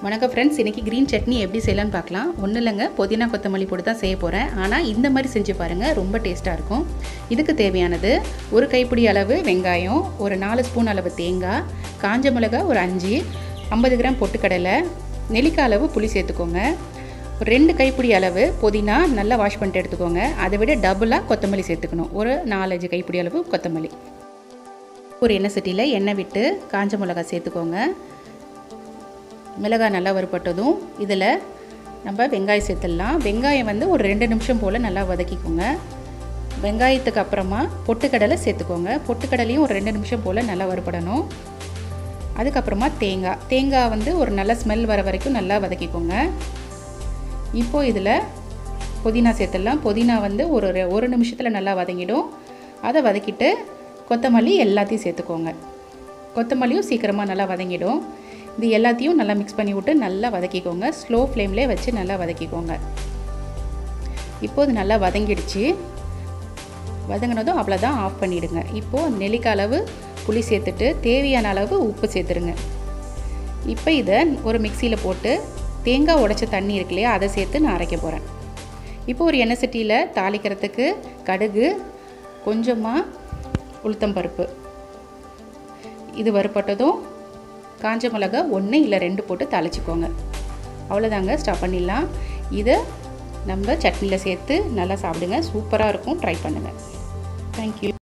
வணக்கம் ஃப்ரெண்ட்ஸ் இன்றைக்கி க்ரீன் சட்னி எப்படி செய்யலான்னு பார்க்கலாம் ஒன்றும் இல்லைங்க புதினா கொத்தமல்லி போட்டு தான் செய்ய போகிறேன் ஆனால் இந்த மாதிரி செஞ்சு பாருங்கள் ரொம்ப டேஸ்ட்டாக இருக்கும் இதுக்கு தேவையானது ஒரு கைப்பிடி அளவு வெங்காயம் ஒரு நாலு ஸ்பூன் அளவு தேங்காய் காஞ்ச மிளகாய் ஒரு அஞ்சு ஐம்பது கிராம் பொட்டுக்கடலை நெல்லிக்காய் அளவு புளி சேர்த்துக்கோங்க ஒரு ரெண்டு கைப்பிடி அளவு புதினா நல்லா வாஷ் பண்ணிட்டு எடுத்துக்கோங்க அதை விட டபுளாக கொத்தமல்லி சேர்த்துக்கணும் ஒரு நாலஞ்சு கைப்பிடி அளவு கொத்தமல்லி ஒரு எண்ணெய் சட்டியில் எண்ணெய் விட்டு காஞ்ச மிளகாய் சேர்த்துக்கோங்க மிளகாய் நல்லா வறுப்பட்டதும் இதில் நம்ம வெங்காயம் சேர்த்துடலாம் வெங்காயம் வந்து ஒரு ரெண்டு நிமிஷம் போல் நல்லா வதக்கிக்கோங்க வெங்காயத்துக்கு அப்புறமா பொட்டுக்கடலை சேர்த்துக்கோங்க பொட்டுக்கடலையும் ஒரு ரெண்டு நிமிஷம் போல் நல்லா வறுப்படணும் அதுக்கப்புறமா தேங்காய் தேங்காய் வந்து ஒரு நல்ல ஸ்மெல் வர வரைக்கும் நல்லா வதக்கிக்கோங்க இப்போது இதில் புதினா சேர்த்துடலாம் புதினா வந்து ஒரு ஒரு நிமிஷத்தில் நல்லா வதங்கிடும் அதை வதக்கிட்டு கொத்தமல்லி எல்லாத்தையும் சேர்த்துக்கோங்க கொத்தமல்லியும் சீக்கிரமாக நல்லா வதங்கிடும் இது எல்லாத்தையும் நல்லா மிக்ஸ் பண்ணி விட்டு நல்லா வதக்கிக்கோங்க ஸ்லோ ஃப்ளேம்லேயே வச்சு நல்லா வதக்கிக்கோங்க இப்போது நல்லா வதங்கிடுச்சு வதங்கினதும் அவ்வளோதான் ஆஃப் பண்ணிவிடுங்க இப்போது நெல்லிக்காய் அளவு புளி சேர்த்துட்டு தேவையான அளவு உப்பு சேர்த்துருங்க இப்போ இதை ஒரு மிக்சியில் போட்டு தேங்காய் உடைச்ச தண்ணி இருக்கு இல்லையா அதை சேர்த்து நான் அரைக்க போகிறேன் இப்போ ஒரு எண்ணெய் சட்டியில் தாளிக்கிறதுக்கு கடுகு கொஞ்சமாக உளுத்தம்பருப்பு இது வறுப்பட்டதும் காஞ்ச மிளகா ஒன்று இல்லை ரெண்டு போட்டு தாளிச்சிக்கோங்க அவ்வளோதாங்க ஸ்டாப் பண்ணிடலாம் இதை நம்ம சட்னியில் சேர்த்து நல்லா சாப்பிடுங்க சூப்பராக இருக்கும் ட்ரை பண்ணுங்கள் தேங்க்யூ